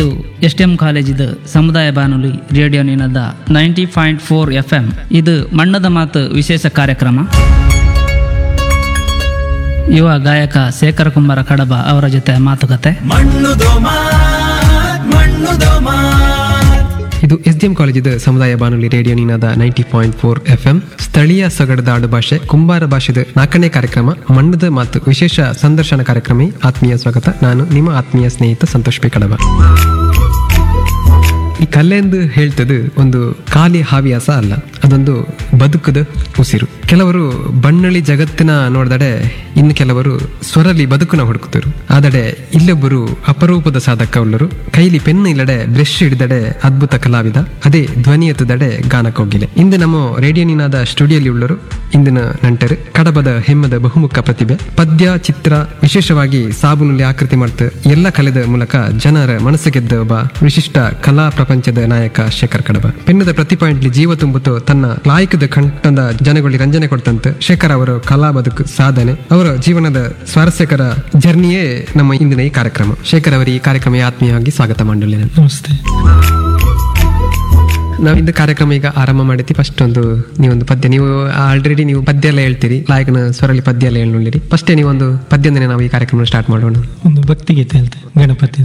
ಇದು S T M ಕಾಲೇಜಿದ ಸಮುದಾಯ ಬಾನುಲಿ radio Ninada ninety point four F M ಇದು ಮಣ್ಣದ ಮಾತು ವಿಶೇಷ ಕಾರ್ಯಕ್ರಮ ಯುವ ಗಾಯಕ ಶೇಖರ ಕುಮಾರ ಕಡಬ ಅವರ ಜೊತೆ ಮಾತುಕತೆ ಮಣ್ಣು ದೋಮಾ ಮಣ್ಣು ದೋಮಾ ಇದು ಎಸ್ ಡಿ ಎಂ ಕಾಲೇಜಿದ ಸಮುದಾಯ ಬಾನುಲಿ radio Ninada ninety point four F M ಸ್ಥಳೀಯ ಸೊಗಡದ ಆಡು ಭಾಷೆ ಕುಂಬಾರ ಭಾಷೆದ ನಾಲ್ಕನೇ ಕಾರ್ಯಕ್ರಮ ಮಣ್ಣದ ಮಾತು ವಿಶೇಷ ಸಂದರ್ಶನ ಕಾರ್ಯಕ್ರಮ ಆತ್ಮೀಯ ಸ್ವಾಗತ ನಾನು ನಿಮ್ಮ ಆತ್ಮೀಯ ಸ್ನೇಹಿತ ಸಂತೋಷ್ ಪಿ ಕಡಬ ಈ ಕಲೆಂದು ಹೇಳ್ತದು ಒಂದು ಖಾಲಿ ಹವ್ಯಾಸ ಅಲ್ಲ ಅದೊಂದು ಬದುಕದ ಉಸಿರು ಕೆಲವರು ಬಣ್ಣಳಿ ಜಗತ್ತಿನ ನೋಡಿದಡೆ ಇನ್ನು ಕೆಲವರು ಸ್ವರಲಿ ಬದುಕುನ ಹುಡುಕುತ್ತರು ಆದಡೆ ಇಲ್ಲೊಬ್ಬರು ಅಪರೂಪದ ಸಾಧಕ ಉಳ್ಳರು ಕೈಲಿ ಪೆನ್ ಇಲ್ಲಡೆ ಬ್ರಷ್ ಹಿಡಿದಡೆ ಅದ್ಭುತ ಕಲಾವಿದ ಅದೇ ಧ್ವನಿ ಎತ್ತದಡೆ ಗಾನಕ್ಕೋಗಿಲೆ ಇಂದು ನಮ್ಮ ರೇಡಿಯೋ ನಿನಾದ ಸ್ಟುಡಿಯೋಲಿ ಉಳ್ಳರು ಇಂದಿನ ನಂಟರು ಕಡಬದ ಹೆಮ್ಮದ ಬಹುಮುಖ ಪ್ರತಿಭೆ ಪದ್ಯ ಚಿತ್ರ ವಿಶೇಷವಾಗಿ ಸಾಬೂನಲ್ಲಿ ಆಕೃತಿ ಮಾಡ್ತ ಎಲ್ಲ ಕಲೆದ ಮೂಲಕ ಜನರ ಮನಸ್ಸು ಗೆದ್ದ ಒಬ್ಬ ವಿಶಿಷ್ಟ ಕಲಾ ಪ್ರಪಂಚದ ನಾಯಕ ಶೇಖರ್ ಕಡಬ ಪೆನ್ನದ ಪ್ರತಿ ಪಾಯಿಂಟ್ಲಿ ಜೀವ ತುಂಬುತ್ತು ತನ್ನ ಲಾಯಕದ ಕಂಠದ ಜನಗಳಿಗೆ ರಂಜನೆ ಕೊಡ್ತಂತೆ ಶೇಖರ್ ಅವರ ಕಲಾ ಬದುಕು ಸಾಧನೆ ಅವರ ಜೀವನದ ಸ್ವಾರಸ್ಯಕರ ಜರ್ನಿಯೇ ನಮ್ಮ ಇಂದಿನ ಈ ಕಾರ್ಯಕ್ರಮ ಶೇಖರ್ ಅವರ ಈ ಕಾರ್ಯಕ್ರಮ ಆತ್ಮೀಯವಾಗಿ ಸ್ವಾಗತ ಮಾಡಲಿ ನಮಸ್ತೆ ನಾವು ಇಂದು ಕಾರ್ಯಕ್ರಮ ಈಗ ಆರಂಭ ಮಾಡಿದ್ವಿ ಫಸ್ಟ್ ಒಂದು ನೀವೊಂದು ಪದ್ಯ ನೀವು ಆಲ್ರೆಡಿ ನೀವು ಪದ್ಯ ಎಲ್ಲ ಹೇಳ್ತೀರಿ ಲಾಯಕನ ಸ್ವರಲಿ ಪದ್ಯ ಎಲ್ಲ ಹೇಳಿ ಫಸ್ಟೇ ನೀವೊಂದು ಪದ್ಯದಿಂದನೇ ನಾವು ಈ ಕಾರ್ಯಕ್ರಮ ಸ್ಟಾರ್ಟ್ ಮಾಡೋಣ ಒಂದು ಭಕ್ತಿಗೀತೆ ಹೇಳ್ತೆ ಗಣಪತಿ